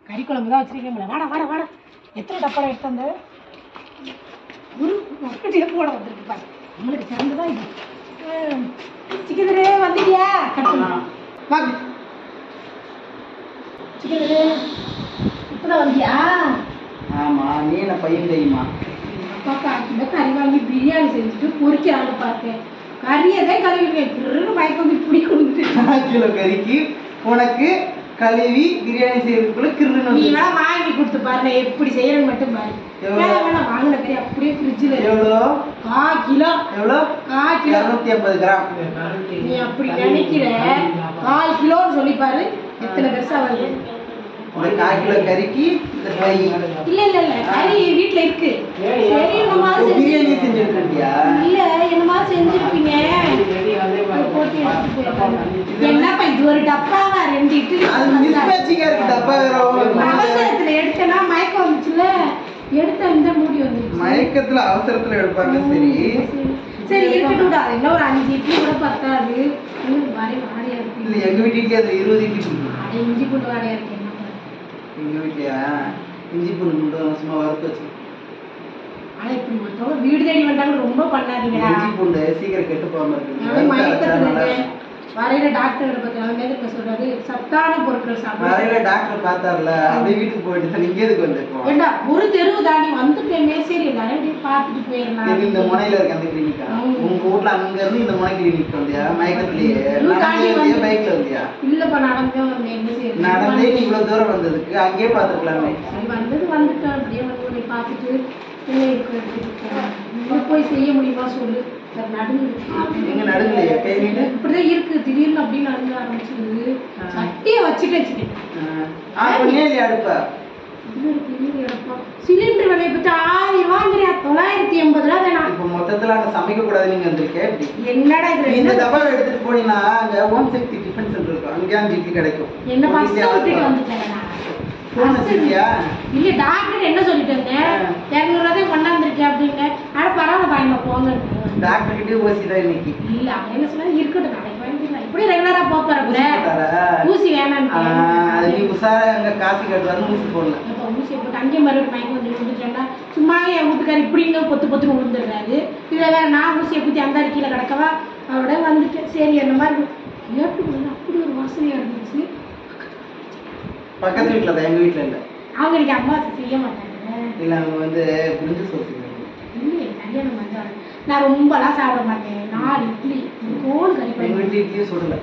கறி குழம்பு தான் வச்சிருக்கேன் வாடா வாடா வாடா எத்தனை டப்பாடா எடுத்து வந்து ஒரு மக்கட்டியே போட வந்திருக்கு பாரு நம்மளுக்கு திறந்துதான் இது சிக்கனரே வந்துட்டியா கட் பண்ணலாம் வாங்க சிக்கனரே இப்பதான் வந்தியா ஆமா நீ என்ன பையன் தெரியுமா அப்பா காக்கில கறி வாங்கி பிரியாணி செஞ்சுட்டு பொரிக்கிறாங்க பார்த்தேன் கறியதே கழுவி மயக்கம் வந்து இப்படி கொடுத்துட்டு கிலோ கறிக்கு உனக்கு கழுவி பிரியாணி செய்யறதுக்குள்ள கிருன்னு நீ வந்து வேணா வாங்கி கொடுத்து பாருங்க எப்படி செய்யறேன்னு மட்டும் பாரு எவ்வளவு? வேணா வேணா வாங்கின கறி அப்படியே ஃப்ரிட்ஜில் எவ்வளோ கா கிலோ எவ்வளோ கா கிலோ இரநூத்தி ஐம்பது கிராம் நீ அப்படி நினைக்கிற கால் கிலோன்னு சொல்லி பாரு எத்தனை பெருசா வருது இந்த கால் கிலோ கறிக்கு இந்த பை இல்ல இல்ல இல்ல கறி வீட்ல இருக்கு சரி என்னமா பிரியாணி செஞ்சு செஞ்சு எடுத்துட்டியா இல்ல என்னமா செஞ்சிருப்பீங்க அது போட்டு எடுத்துட்டு போயிடலாம். என்னப்பா இது ஒரு டப்பாவா ரெண்டு இட்லி அது மிஸ்மேட்சிங்கா இருக்கு டப்பா வேற உங்களுக்கு. அவசரத்துல எடுத்தனா மயக்கம் வந்துச்சுல எடுத்த இந்த மூடி வந்துருச்சு மயக்கத்துல அவசரத்துல எடுப்பாங்க சரி சரி இருக்கட்டும்டா இன்னும் ஒரு அஞ்சு இட்லி கூட பத்தாது இன்னும் வரை வாடையா இல்ல இருக்கு எங்க வீட்டுலயே அது இருபது இட்லி கொடுக்கும் அட இஞ்சி பூண்டு வாடையா இருக்கு என்ன பண்றது? எங்க வீட்லயா இஞ்சி பூண்டு மட்டும் சும்மா வறுத்து வச்சு ஆனா இப்படி மத்தவங்க வீடு தேடி வந்தாலும் ரொம்ப பண்ணாதீங்கடா இஞ்சி பூண்டு சீக்கிரம் கெட்டு போகாம நானும் இருக்கு மயக்கத்துல நல்லா இருக்கேன். வரையில டாக்டர் பத்தி அவன் எதுக்கு சொல்றாரு சத்தான பொருட்கள் சாப்பிட வரையில டாக்டர் பார்த்தார்ல அப்படியே வீட்டுக்கு போயிட்டு நீங்க எதுக்கு வந்திருக்கோம் ஏண்டா ஒரு தெருவு தாண்டி வந்துட்டேனே சரி எல்லாரும் இப்படி பார்த்துட்டு போயிடலாம் இது இந்த முனையில இருக்க அந்த கிளினிக்கா ஆமா. உங்க வீட்ல அங்க இருந்து இந்த முனை கிளினிக் வந்தியா மயக்கத்திலேயே இன்னும் தாண்டி நடந்தே வந்தியா வந்து- பைக்ல வந்தியா இல்லப்பா நடந்தே வந்தேன் என்ன செய்யறது நடந்தே நீ இவ்வளவு தூரம் வந்ததுக்கு அங்கேயே பாத்துக்கலாமே சரி வந்தது வந்துட்டேன் அப்படியே வந்து உன்னை பார்த்துட்டு என்ன இருக்கு எடுத்துட்டு போறேன். நீ போய் செய்ய முடியுமா சொல்லு சரி நடுங்கு எங்க நடுங்கலையே கை நீட்டு இப்படிதான் இருக்கு திடீர்னு அப்படியே நடுங்க ஆரம்பிச்சிருது ஆ. சட்டியை வச்சுட்டு வச்சுட்டேன் ஆ பண்ணியே இல்லையா அடுப்ப இது ஒரு பெரிய இடப்பா சிலிண்டர் விலையை பத்தி ஆயிரம் ரூபாங்கிறியா தொள்ளாயிரத்தி எண்பது ரூபா வேணாம் இப்ப மொத்தத்துல அங்க சமைக்க கூடாது நீங்க வந்திருக்கேன் இப்படி என்னடா இது நீ இந்த ரெண்டு- டப்பாவை எடுத்துட்டு போனீங்கன்னா அங்க ஓம் சக்தி டிஃபன் சென்டர் இருக்கும் அங்கே அஞ்சு இட்லி கிடைக்கும் என்ன பஸ் இட்லி ஆறு விட்டுட்டு ரூபா. வந்துட்டேன் போன் வச்சிருக்கியா இல்ல டாக்டர் என்ன சொல்லிட்டாங்க இரநூறு ரூபா தான் கொண்டாந்துருக்கேன் அப்படிங்க ஆனா பரவாயில்ல பாருங்க போங்க டாக்டர் கிட்டே ஓசிதான் இன்னைக்கு இல்ல அவன் என்ன சொன்னா இருக்கட்டும் நாளைக்கு வாங்கிக்கலாம் இப்படி ரெகுலரா போறப்ப ஊசி போட்டாரா? ஊசி ஆ, அது நீ வேணான்னு உஷாரா அங்க காசு கட்டுறாருன்னு ஊசி போடல இப்ப ஊசியை போட்டு அங்கேயே மறுபடியும் மயக்கம் வந்து விழுந்துட்டேன்னா சும்மா என் வீட்டுக்காரர் இப்படிங்க பொத்து பொத்துன்னு விழுந்துடுறாரு இதுல வேற நான் ஊசியை குத்தி அந்த கீழே கிடக்கவா அவட வந்துட்டேன் சரி அந்த மாதிரி ஏட்டு வந்து அப்படி ஒரு வாசனையா இருந்துச்சு பக்கத்து வீட்டுல தான் எங்க வீட்டுல இல்ல அவங்க எனக்கு அம்மா செய்ய மாட்டாங்க இல்ல அவங்க வந்து புரிஞ்சு சொல்லுங்க இல்லையே கல்யாணம் வந்தாங்க நான் ரொம்பலாம் சாப்பிட மாட்டேன் நாலு இட்லி கோல் கறி எங்க பண்ணி வீட்டுல இட்லியும் சுடல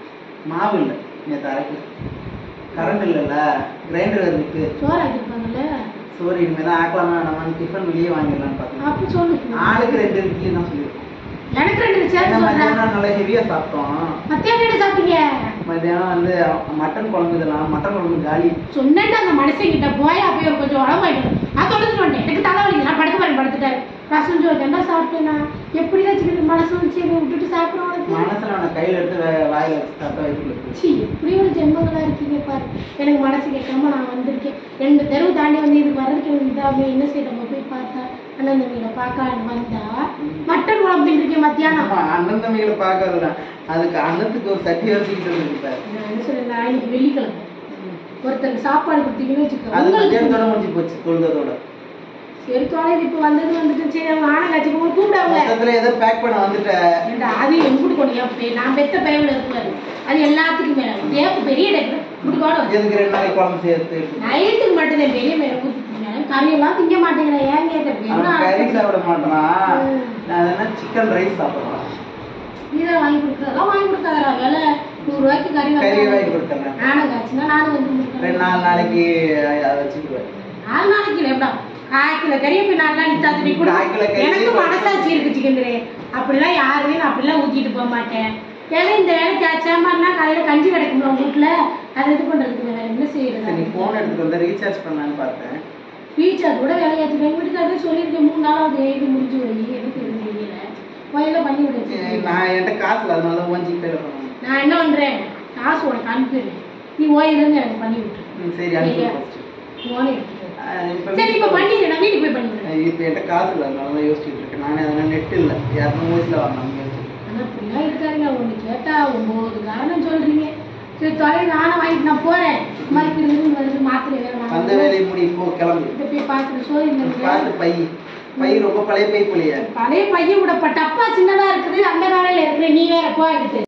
மாவு இல்ல நேற்று அரைக்கல கரண்ட் இல்லைல்ல கிரைண்டர் இருக்கு சோறு ஆக்கிருப்பாங்கல்ல சோறு இனிமே தான் ஆக்கலாமா வேணாமான்னு டிஃபன் வெளியே வாங்கிடலாம்னு பார்த்தேன் அப்படி சொல்லு ஆளுக்கு ரெண்டு இட்லி தான் சொல்லியிருக்கோம் எனக்கு ரெண்டு ஏன்னா சேர்த்து சொல்றேன் மத்தியானம் நல்லா ஹெவியா சாப்பிட்டோம் மத்தியானம் என்ன சாப்பிட்டீங்க மத்தியானம் வந்து மட்டன் குழம்பு இதெல்லாம் மட்டன் குழம்பு காலி சொன்னேன்டா அந்த மனுஷங்கிட்ட போய் அப்போ ஒரு கொஞ்சம் உடம்பாயிட்டு நான் தொலைச்சிட்டு வந்துட்டேன் எனக்கு தலைவலி நான் படுக்க பாருங்க படுத்துட்டேன் ரசம் சோறு என்ன சாப்பிட்டேன்னா எப்படி வச்சுக்கிட்டு மனசு வந்துச்சு என்னை விட்டுட்டு சாப்பிட்றோம் உனக்கு மனசுல அவனை கையில எடுத்து வே- வாயில வச்சு சாப்பிட்டா வயிற்றுல சி எப்படி ஒரு ஜென்மங்களா இருக்கீங்க பாரு எனக்கு மனசு கேட்காம நான் வந்திருக்கேன் ரெண்டு தெருவு தாண்டி வந்து இதுக்கு வர்றதுக்கு எனக்கு இதாகவே என்ன செய்ய நம்ம போய் பார்த்தா அண்ணன் தம்பிகளை பார்க்க வந்தா மட்டன் குழம்பு இருக்கேன் மத்தியானம் ஆமா, அண்ணன் தம்பிகளை பார்க்கறதுல அதுக்கு அண்ணத்துக்கு ஒரு சட்டி வச்சுக்கிட்டு இருப்பாரு நான் என்ன சொல்றேன் இன்னைக்கு வெள்ளிக்கிழமை ஒருத்தருக்கு சாப்பாடு கொடுத்தீங்கன்னு வச்சுக்கோ அது உங்களுக்கு மத்தியானத்தோட முடிஞ்சு போச்சு தொழுதோட சரி தொலைது இப்போ வந்தது வந்துட்டு சரி அவங்க ஆனங்காட்சி போய் கூப்பிடாங்க மொத்தத்துல ஏதோ பேக் பண்ண வந்துட்ட ஏண்டா, அது எங்குட்டு கொண்டு என் பே- நான் பெத்த பையவில் இருக்காது அது எல்லாத்துக்கும் மேல தேவை பெரிய டேக்கு இப்படி கூட எதுக்கு ரெண்டு நாளைக்கு குழம்பு சேர்த்து நைட்டுக்கு மட்டும் தான் பெரிய மேல ஊற்றிட்டீங்க கறியெல்லாம் திங்க மாட்டேங்கிறேன் ஏன் கேட்க அவன் கறி சாப்பிட மாட்டான் ம். நான் என்ன சிக்கன் ரைஸ் சாப்பிடுறான் இதை வாங்கி கொடுக்குறதெல்லாம் வாங்கி கொடுக்காதடா விலை நூறு ரூபாய்க்கு கறி கறி வாங்கி வாங்கி கொடுத்துறேன் நானும் காய்ச்சினா நானும் வந்து ரெண்டு கொடுக்குறேன். நாலு நாளைக்கு அதை வச்சுக்குவேன் நாலு நாளைக்கு இல்லை எப்படா காய் கிலோ கறியை போய் நாலு நாள் இத்தாத்து நீ கூட கால் கிலோ கறி எனக்கு மனசாட்சி இருக்கு சிக்கந்தரே அப்படிலாம் யாருமே நான் அப்படிலாம் ஊத்திட்டு போக மாட்டேன் ஏன்னா இந்த வேலைக்கு ஆச்சாமன்னா காலையில கஞ்சி கிடைக்கும்ல உங்க வீட்டுல அதை இது பண்றதுக்கு வேற என்ன சரி நீ செய்யறது ஃபோன் எடுத்துட்டு வந்து ரீசார்ஜ் பண்ணலான்னு பார்த்தேன் ரீசார்ஜ் கூட வேலையாச்சு எங்க வீட்டுக்காரே சொல்லியிருக்கேன் மூணு நாளாவது இது முடிஞ்சு வை எனக்கு தெரிஞ்சு தெரியல வயல பண்ணி சரி, விடுச்சு நான் என்கிட்ட காசு இல்லை அதனால தான் ஒன் ஜிபே பண்ணணும் நான் என்ன பண்றேன் காசு உனக்கு அனுப்பிடுறேன் நீ ஓயிலிருந்து எனக்கு பண்ணி விட்டுரு ம், சரி அனுப்பி சரியா? first. போனே எடுத்துக்கோ அஹ் இப்ப சரி இப்ப பண்ணிடு நான் வீட்டுக்கு போய் பண்ணி விடுறேன் இப்போ என்கிட்ட காசு இல்லை அதனால தான் யோசிச்சுட்டு இருக்கேன் நானே அதனால நெட் இல்லை இரநூறு வயசில் வாங்கலாம் ஆனா அப்படிலாம் இருக்காருங்க ஒண்ணு கேட்டா ஒன்பது காரணம் சொல்றீங்க சரி தொலை நானும் வாங்கிட்டு நான் போறேன் மறுக்கிறது வருது மாத்திரை வேற அந்த வேலையை முடி போ கிளம்பு இதை போய் பார்த்துட்டு சோறு இந்த பார்த்து பை பை ரொம்ப பழைய பை போலையே பழைய பையன் விட டப்பா சின்னதா இருக்குது அந்த காலையில இருக்குது நீ வேற போய்கிட்டு